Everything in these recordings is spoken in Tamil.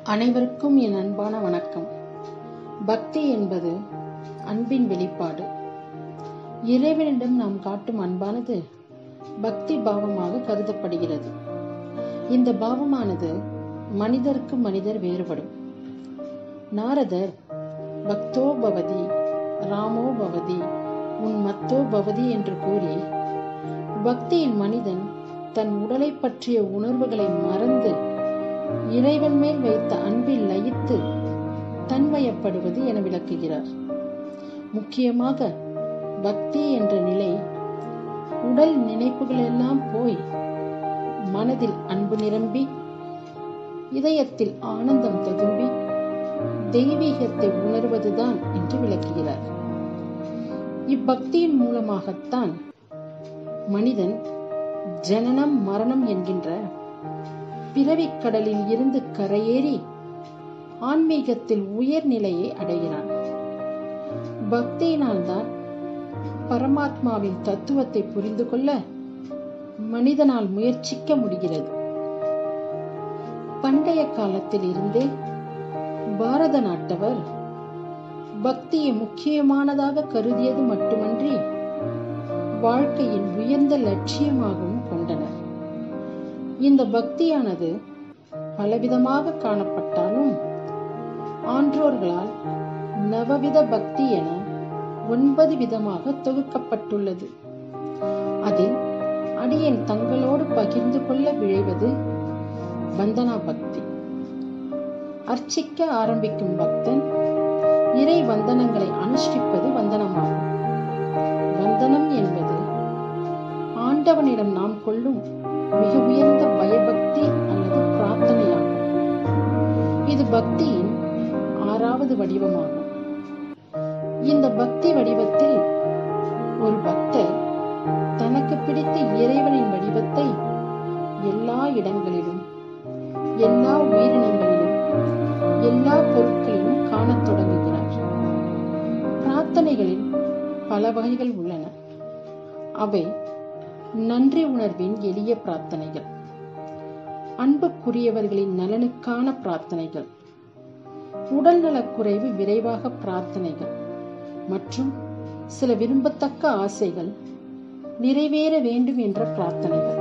அனைவருக்கும் என் அன்பான வணக்கம் பக்தி என்பது அன்பின் வெளிப்பாடு இறைவனிடம் நாம் காட்டும் அன்பானது பக்தி பாவமாக கருதப்படுகிறது இந்த பாவமானது மனிதருக்கு மனிதர் வேறுபடும் நாரதர் பக்தோ பவதி ராமோ பவதி உன் மத்தோ பவதி என்று கூறி பக்தியில் மனிதன் தன் உடலை பற்றிய உணர்வுகளை மறந்து இறைவன் மேல் வைத்த அன்பில் லயித்து தன்வயப்படுவது என விளக்குகிறார் முக்கியமாக பக்தி என்ற நிலை உடல் நினைப்புகள் எல்லாம் போய் மனதில் அன்பு நிரம்பி இதயத்தில் ஆனந்தம் ததும்பி தெய்வீகத்தை உணர்வதுதான் என்று விளக்குகிறார் இப்பக்தியின் மூலமாகத்தான் மனிதன் ஜனனம் மரணம் என்கின்ற பிறவிக் கடலில் இருந்து கரையேறி ஆன்மீகத்தில் உயர்நிலையை அடைகிறான் பக்தியினால்தான் பரமாத்மாவின் தத்துவத்தை புரிந்து கொள்ள மனிதனால் முயற்சிக்க முடிகிறது பண்டைய காலத்தில் இருந்தே பாரத நாட்டவர் பக்தியை முக்கியமானதாக கருதியது மட்டுமன்றி வாழ்க்கையின் உயர்ந்த லட்சியமாகவும் கொண்டனர் இந்த பக்தியானது பலவிதமாக காணப்பட்டாலும் ஆன்றோர்களால் நவவித பக்தி என ஒன்பது விதமாக தொகுக்கப்பட்டுள்ளது அதில் அடியேன் தங்களோடு பகிர்ந்து கொள்ள விழைவது வந்தனா பக்தி அர்ச்சிக்க ஆரம்பிக்கும் பக்தன் இறை வந்தனங்களை அனுஷ்டிப்பது வந்தனமாகும் வந்தனம் என்பது ஆண்டவனிடம் நாம் கொள்ளும் மிக உயர்ந்த பயபக்தி அல்லது பிரார்த்தனையாகும் இது பக்தியின் ஆறாவது வடிவமாகும் இந்த பக்தி வடிவத்தில் ஒரு பக்தர் தனக்கு பிடித்த இறைவனின் வடிவத்தை எல்லா இடங்களிலும் எல்லா உயிரினங்களிலும் எல்லா பொருட்களிலும் காணத் தொடங்குகிறார் பிரார்த்தனைகளில் பல வகைகள் உள்ளன அவை நன்றி உணர்வின் எளிய பிரார்த்தனைகள் அன்புக்குரியவர்களின் நலனுக்கான பிரார்த்தனைகள் உடல்நலக்குறைவு விரைவாக பிரார்த்தனைகள் மற்றும் சில விரும்பத்தக்க ஆசைகள் நிறைவேற வேண்டும் என்ற பிரார்த்தனைகள்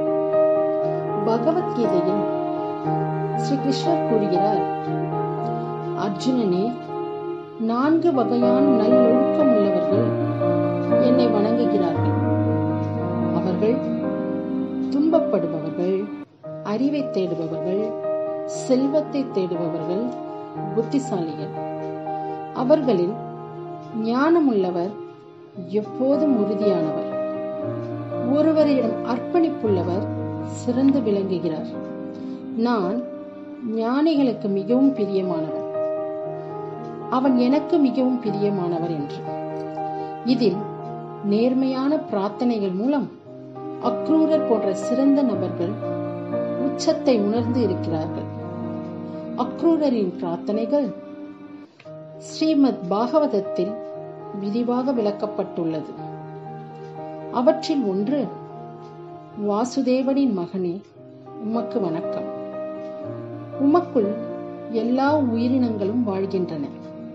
பகவத்கீதையில் ஸ்ரீ கிருஷ்ணர் கூறுகிறார் அர்ஜுனனே நான்கு வகையான நல்லொழுக்கம் உள்ளவர்கள் என்னை வணங்குகிறார்கள் அவர்கள் துன்பப்படுபவர்கள் அறிவை தேடுபவர்கள் செல்வத்தை தேடுபவர்கள் புத்திசாலிகள் அவர்களில் ஞானமுள்ளவர் எப்போதும் உறுதியானவர் ஒருவரிடம் அர்ப்பணிப்புள்ளவர் சிறந்து விளங்குகிறார் நான் ஞானிகளுக்கு மிகவும் பிரியமானவர் அவன் எனக்கு மிகவும் பிரியமானவர் என்று இதில் நேர்மையான பிரார்த்தனைகள் மூலம் அக்ரூரர் போன்ற சிறந்த நபர்கள் உச்சத்தை உணர்ந்து இருக்கிறார்கள் அக்ரூரரின் பிரார்த்தனைகள் ஸ்ரீமத் பாகவதத்தில் விரிவாக விளக்கப்பட்டுள்ளது அவற்றில் ஒன்று வாசுதேவனின் மகனே உமக்கு வணக்கம் உமக்குள் எல்லா உயிரினங்களும் வாழ்கின்றன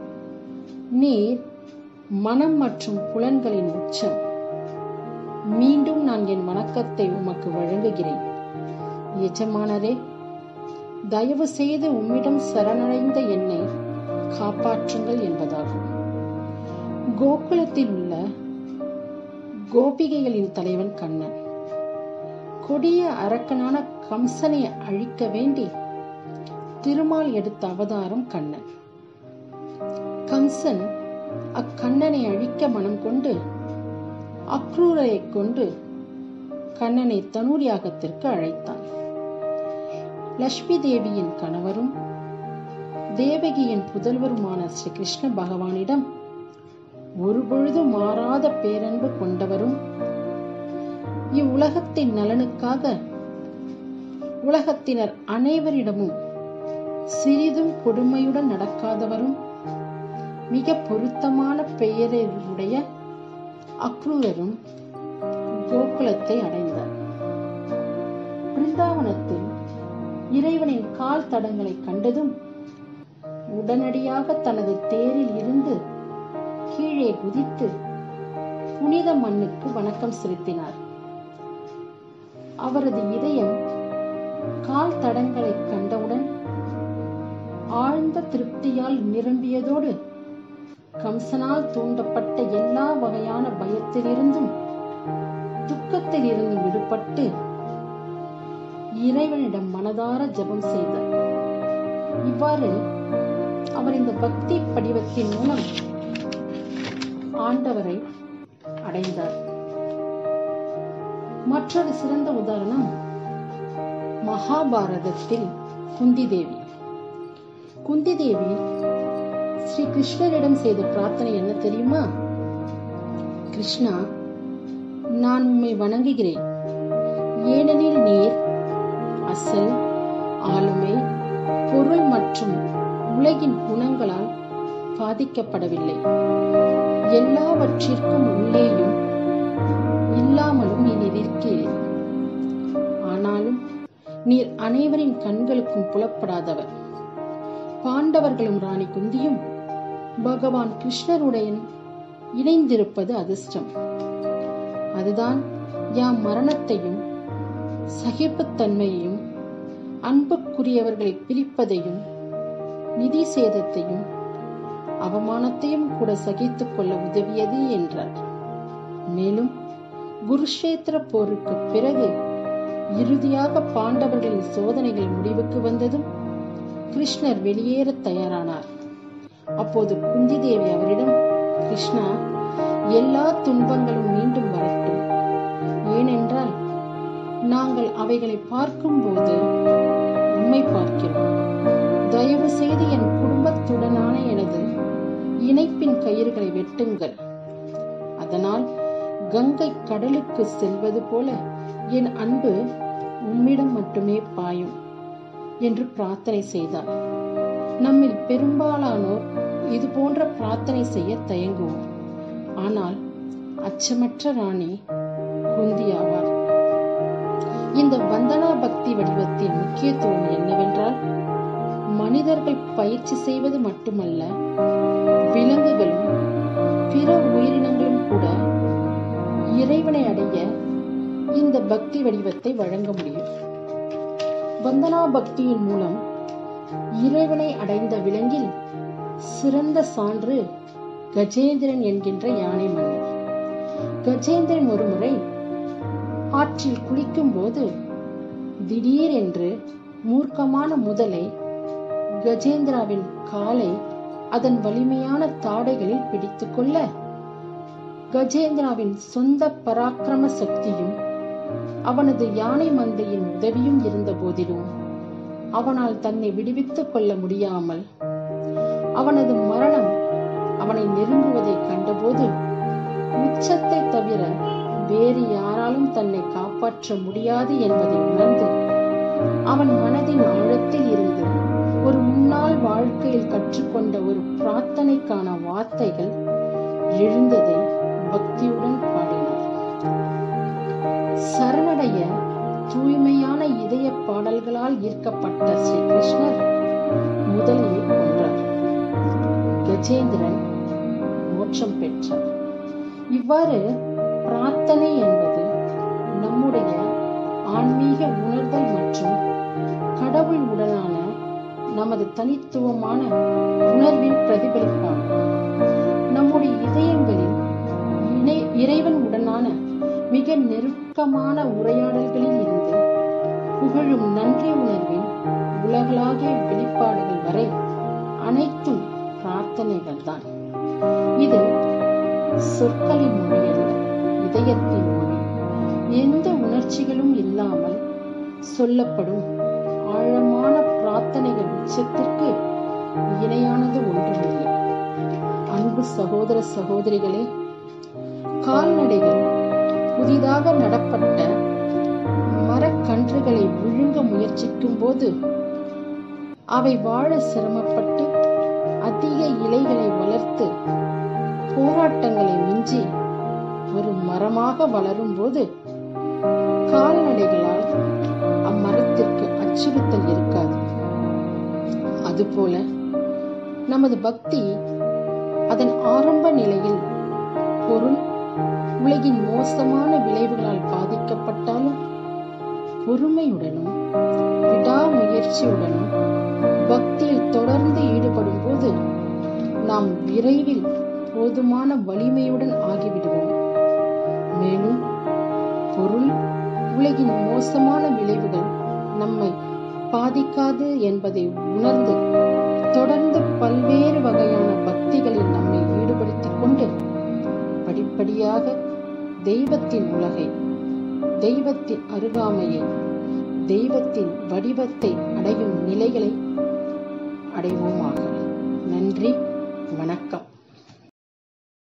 நீர் மனம் மற்றும் புலன்களின் உச்சம் மீண்டும் நான் என் வணக்கத்தை உமக்கு வழங்குகிறேன் எஜமானரே தயவு செய்து உம்மிடம் சரணடைந்த என்னை காப்பாற்றுங்கள் என்பதாகும் கோகுலத்தில் உள்ள கோபிகைகளின் தலைவன் கண்ணன் கொடிய அரக்கனான கம்சனை அழிக்க வேண்டி திருமால் எடுத்த அவதாரம் கண்ணன் கம்சன் அக்கண்ணனை அழிக்க மனம் கொண்டு அக்ரூரை கொண்டு கண்ணனை தனூர் யாகத்திற்கு அழைத்தான் லட்சுமி தேவியின் கணவரும் தேவகியின் புதல்வருமான ஸ்ரீ கிருஷ்ண பகவானிடம் ஒருபொழுது மாறாத பேரன்பு கொண்டவரும் இவ்வுலகத்தின் நலனுக்காக உலகத்தினர் அனைவரிடமும் சிறிதும் கொடுமையுடன் நடக்காதவரும் மிக பொருத்தமான பெயருடைய அக்ரூரரும் கோகுலத்தை அடைந்தார் பிருந்தாவனத்தில் இறைவனின் கால் தடங்களை கண்டதும் உடனடியாக தனது தேரில் இருந்து கீழே குதித்து புனித மண்ணுக்கு வணக்கம் செலுத்தினார் அவரது இதயம் கால் தடங்களை கண்டவுடன் ஆழ்ந்த திருப்தியால் நிரம்பியதோடு கம்சனால் தூண்டப்பட்ட எல்லா வகையான பயத்திலிருந்தும் துக்கத்தில் இருந்து விடுபட்டு இறைவனிடம் மனதார ஜெபம் செய்தார் இவ்வாறு அவர் இந்த பக்தி படிவத்தின் மூலம் ஆண்டவரை அடைந்தார் மற்றொரு சிறந்த உதாரணம் மகாபாரதத்தில் குந்தி தேவி குந்தி தேவி ஸ்ரீ கிருஷ்ணரிடம் செய்த பிரார்த்தனை என்ன தெரியுமா கிருஷ்ணா நான் உம்மை வணங்குகிறேன் ஏனெனில் நீர் அசல் ஆளுமை பொருள் மற்றும் உலகின் குணங்களால் பாதிக்கப்படவில்லை எல்லாவற்றிற்கும் உள்ளேயும் இல்லாமலும் நீர் இருக்கிறீர் ஆனாலும் நீர் அனைவரின் கண்களுக்கும் புலப்படாதவர் பாண்டவர்களும் ராணி குந்தியும் பகவான் கிருஷ்ணருடன் இணைந்திருப்பது அதிர்ஷ்டம் அதுதான் யாம் மரணத்தையும் சகிப்புத்தன்மையையும் அன்புக்குரியவர்களை பிரிப்பதையும் நிதி சேதத்தையும் அவமானத்தையும் கூட சகித்துக் கொள்ள உதவியது என்றார் மேலும் குருஷேத்திர போருக்கு பிறகு இறுதியாக பாண்டவர்களின் சோதனைகள் முடிவுக்கு வந்ததும் கிருஷ்ணர் வெளியேற தயாரானார் அப்போது குந்தி தேவி அவரிடம் கிருஷ்ணா எல்லா துன்பங்களும் மீண்டும் வரட்டும் ஏனென்றால் நாங்கள் அவைகளை பார்க்கும்போது உண்மை பார்க்கிறோம் தயவு செய்து என் குடும்பத்துடனான எனது இணைப்பின் கயிறுகளை வெட்டுங்கள் அதனால் கங்கை கடலுக்கு செல்வது போல என் அன்பு உம்மிடம் மட்டுமே பாயும் என்று பிரார்த்தனை செய்தார் நம்மில் பெரும்பாலானோர் இது போன்ற பிரார்த்தனை செய்ய தயங்குவோம் ஆனால் அச்சமற்ற ராணி குந்தி ஆவார் இந்த வந்தனா பக்தி வடிவத்தின் முக்கியத்துவம் என்னவென்றால் மனிதர்கள் பயிற்சி செய்வது மட்டுமல்ல விலங்குகளும் பிற உயிரினங்களும் கூட இறைவனை அடைய இந்த பக்தி வடிவத்தை வழங்க முடியும் வந்தனா பக்தியின் மூலம் இறைவனை அடைந்த விலங்கில் சிறந்த சான்று கஜேந்திரன் என்கின்ற யானை மன்னர் கஜேந்திரன் ஒருமுறை ஆற்றில் குளிக்கும் போது திடீரென்று மூர்க்கமான முதலை கஜேந்திராவின் காலை அதன் வலிமையான தாடைகளில் பிடித்துக்கொள்ள கஜேந்திராவின் சொந்த பராக்கிரம சக்தியும் அவனது யானை மந்தையின் உதவியும் இருந்த போதிலும் அவனால் தன்னை விடுவித்துக் கொள்ள முடியாமல் அவனது மரணம் அவனை நெருங்குவதை கண்டபோது உச்சத்தை தவிர வேறு யாராலும் தன்னை காப்பாற்ற முடியாது என்பதை உணர்ந்து அவன் மனதின் ஆழத்தில் இருந்து ஒரு முன்னாள் வாழ்க்கையில் கற்றுக்கொண்ட ஒரு பிரார்த்தனைக்கான வார்த்தைகள் எழுந்ததை பக்தியுடன் பாடினார் சரணடைய தூய்மையான இதய பாடல்களால் ஈர்க்கப்பட்ட ஸ்ரீ கிருஷ்ணர் முதலையை கொன்றார் கஜேந்திரன் மோட்சம் பெற்றார் இவ்வாறு பிரார்த்தனை என்பது நம்முடைய ஆன்மீக உணர்தல் மற்றும் கடவுள் உடனான நமது தனித்துவமான உணர்வின் பிரதிபலிப்பாகும் நம்முடைய இதயங்களில் இணை இறைவன் உடனான மிக நெருக்கமான உரையாடல்களில் இருந்து புகழும் நன்றி உணர்வின் உலகளாகிய வெளிப்பாடுகள் வரை அனைத்தும் பிரார்த்தனைகள் தான் இது சொற்களின் மொழி அல்ல இதயத்தின் மொழி எந்த உணர்ச்சிகளும் இல்லாமல் சொல்லப்படும் ஆழமான பிரார்த்தனைகள் உச்சத்திற்கு இணையானது ஒன்றுமில்லை அன்பு சகோதர சகோதரிகளே கால்நடைகள் புதிதாக நடப்பட்ட மரக்கன்றுகளை விழுங்க முயற்சிக்கும் போது அவை வாழ சிரமப்பட்டு அதிக இலைகளை வளர்த்து போராட்டங்களை மிஞ்சி ஒரு மரமாக வளரும் போது கால்நடைகளால் அம்மரத்திற்கு அச்சுறுத்தல் இருக்காது அதுபோல நமது பக்தி அதன் ஆரம்ப நிலையில் பொருள் உலகின் மோசமான விளைவுகளால் பாதிக்கப்பட்டாலும் பொறுமையுடனும் விடாமுயற்சியுடனும் பக்தியில் தொடர்ந்து ஈடுபடும் போது நாம் விரைவில் போதுமான வலிமையுடன் ஆகிவிடுவோம் மேலும் பொருள் உலகின் மோசமான விளைவுகள் நம்மை பாதிக்காது என்பதை உணர்ந்து தொடர்ந்து பல்வேறு வகையான பக்திகளில் நம்மை ஈடுபடுத்திக் கொண்டு படிப்படியாக தெய்வத்தின் உலகை தெய்வத்தின் அருகாமையை தெய்வத்தின் வடிவத்தை அடையும் நிலைகளை அடைவோமாக நன்றி வணக்கம்